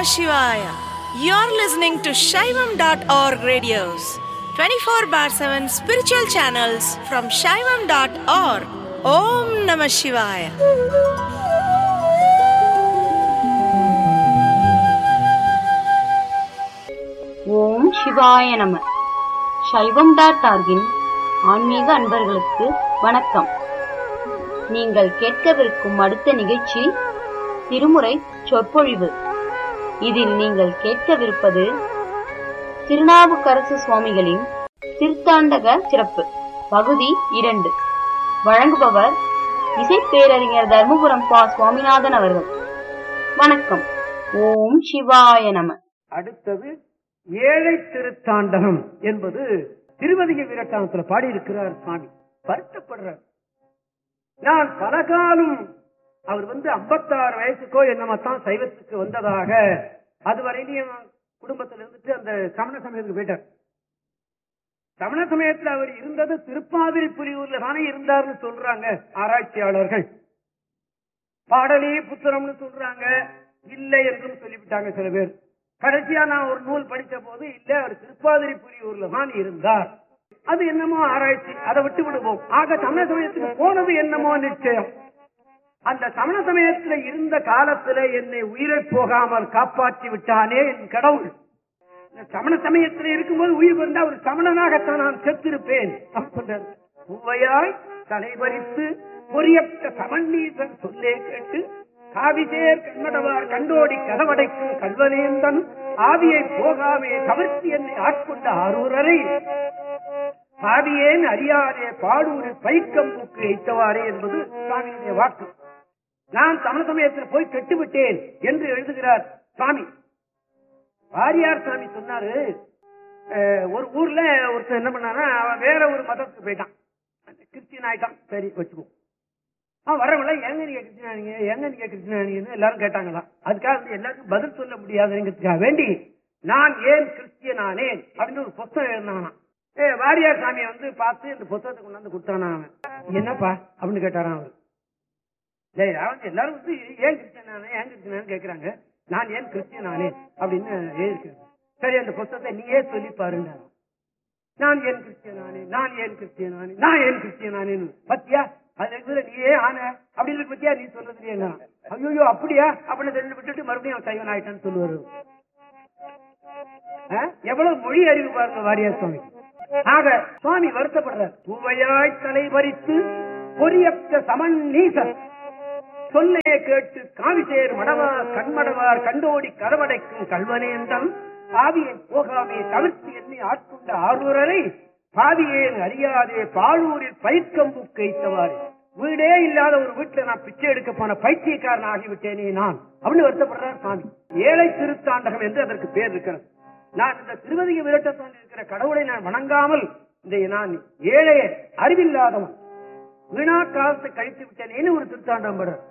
Shivaya. You're listening to Shaivam.org radios, 24 bar 7 spiritual channels from Shaivam.org. Om Namah Shivaya. ஓம் சிவாய நம சைவம் dot ஆர்கின் ஆன்மீக அன்பர்களுக்கு வணக்கம் நீங்கள் கேட்கவிருக்கும் அடுத்த நிகழ்ச்சி திருமுறை சொற்பொழிவு இதில் நீங்கள் கேட்கவிருப்பது திருநாவுக்கரசு சுவாமிகளின் திருத்தாண்டக சிறப்பு பகுதி இரண்டு வழங்குபவர் இசைப்பேரறிஞர் தர்மபுரம் பா சுவாமிநாதன் அவர்கள் வணக்கம் ஓம் சிவாய நம அடுத்தது ஏழை திருத்தாண்டகம் என்பது திருவதிக வீரட்டானத்துல பாடியிருக்கிறார் சுவாமி வருத்தப்படுறார் நான் பல காலம் அவர் வந்து 56 வயசுக்கோ என்னமத்தான் சைவத்துக்கு வந்ததாக அதுவரையிலையும் குடும்பத்தில் இருந்துட்டு அந்த சமண சமயத்துக்கு போயிட்டார் சமண சமயத்துல அவர் இருந்தது திருப்பாதிரி புலியூர்ல தானே இருந்தார்னு சொல்றாங்க ஆராய்ச்சியாளர்கள் பாடலே புத்தகம்னு சொல்றாங்க இல்லை என்றும் சொல்லிவிட்டாங்க சில பேர் கடைசியா நான் ஒரு நூல் படித்த போது இல்ல அவர் திருப்பாதிரி புலியூர்ல தான் இருந்தார் அது என்னமோ ஆராய்ச்சி அதை விட்டு விடுவோம் ஆக சமண சமயத்துக்கு போனது என்னமோ நிச்சயம் அந்த சமண சமயத்துல இருந்த காலத்துல என்னை உயிரை போகாமல் காப்பாற்றி விட்டானே என் கடவுள் இந்த சமண சமயத்துல இருக்கும்போது உயிர் வந்தா ஒரு சமணனாகத்தான் நான் செத்திருப்பேன் அப்படின்றது. உவ்வையாய் தலைவரித்து பொரியற்ற சமன்னீசன் சொல்லே கேட்டு காவிசேர் கண்ணடவார் கண்டோடி கதவடைக்கும் கல்வனேந்தன் ஆவியை போகாமே தவிர்த்து என்னை ஆட்கொண்ட ஆரூரரை பாவியேன் அறியாதே பாடூரில் பைக்கம்புக்கு வைத்தவாறே என்பது சுவாமியுடைய வாக்கு நான் தமிழ் சமயத்தில் போய் கெட்டுவிட்டேன் என்று எழுதுகிறார் சுவாமி வாரியார் சாமி சொன்னாரு அஹ், ஒரு ஊர்ல ஒருத்தன் என்ன பண்ணானா அவன் வேற ஒரு மதத்துக்கு போயிட்டான் கிறிஸ்டியன் ஆயிட்டான் சரி வச்சுக்கோ அவன் வரவங்கள எங்க நீங்க கிறிஸ்டினானீங்க எங்க நீங்க கிறிஸ்டினானீங்கன்னு எல்லாரும் கேட்டாங்களாம் அதுக்காக வந்து எல்லாருக்கும் பதில் சொல்ல முடியாதுங்கிறதுக்காக வேண்டி நான் ஏன் கிறிஸ்டியனானேன் அப்படின்னு ஒரு புத்தகம் எழுதினானாம் ஏ வாரியார் சாமியை வந்து பார்த்து இந்த புத்தகத்தை கொண்டாந்து கொடுத்தானா அவன் என்னப்பா அப்படின்னு கேட்டாராம் அவர் டேய், அதாவது எல்லாரும் வந்து ஏன் கிறிஸ்டியனானே ஏன் கிறிஸ்டியனானு கேக்குறாங்க நான் ஏன் கிறிஸ்டியனானே அப்படின்னு எழுதிருக்கேன் சரி அந்த புத்தகத்தை நீயே சொல்லி பாருங்க நான் ஏன் கிறிஸ்டியனானே நான் ஏன் கிறிஸ்டியனானே நான் ஏன் கிறிஸ்டியனானேன்னு பத்தியா அது எழுதுற நீயே ஆன அப்படின்னு பத்தியா நீ சொல்றது என்ன ஐயோ அப்படியா அப்படின்னு தெரிஞ்சு விட்டுட்டு மறுபடியும் அவன் சைவன் ஆயிட்டான்னு சொல்லுவாரு ஆ? எவ்வளவு மொழி அறிவு பாருங்க வாரியார் சுவாமி ஆக சுவாமி வருத்தப்படுறார் பூவையாய் தலை பறித்து பொரியற்ற சமன் நீசன் சொல்லே கேட்டு காவிசேர் மடவார் கண்மடவார் கண்டோடி கதவடைக்கும் கல்வனேந்தம் ஆவியை போகாமே தவிர்த்து எண்ணி ஆட்கொண்ட ஆரூரரை பாவியேன் அறியாதே பாழூரில் பயிர்க்கம்புக்கு வைத்தவாறு வீடே இல்லாத ஒரு வீட்டுல நான் பிச்சை எடுக்க போன பைத்தியக்காரன் ஆகிவிட்டேனே நான் அப்படின்னு வருத்தப்படுறார் சுவாமி ஏழை திருத்தாண்டகம் என்று அதற்கு பேர் இருக்கிறது நான் இந்த திருவதிக விரட்டத்தான் இருக்கிற கடவுளை நான் வணங்காமல் இந்த நான் ஏழை அறிவில்லாதவன் வீணா காலத்தை கழித்து விட்டேனேன்னு ஒரு திருத்தாண்டம் படுறார்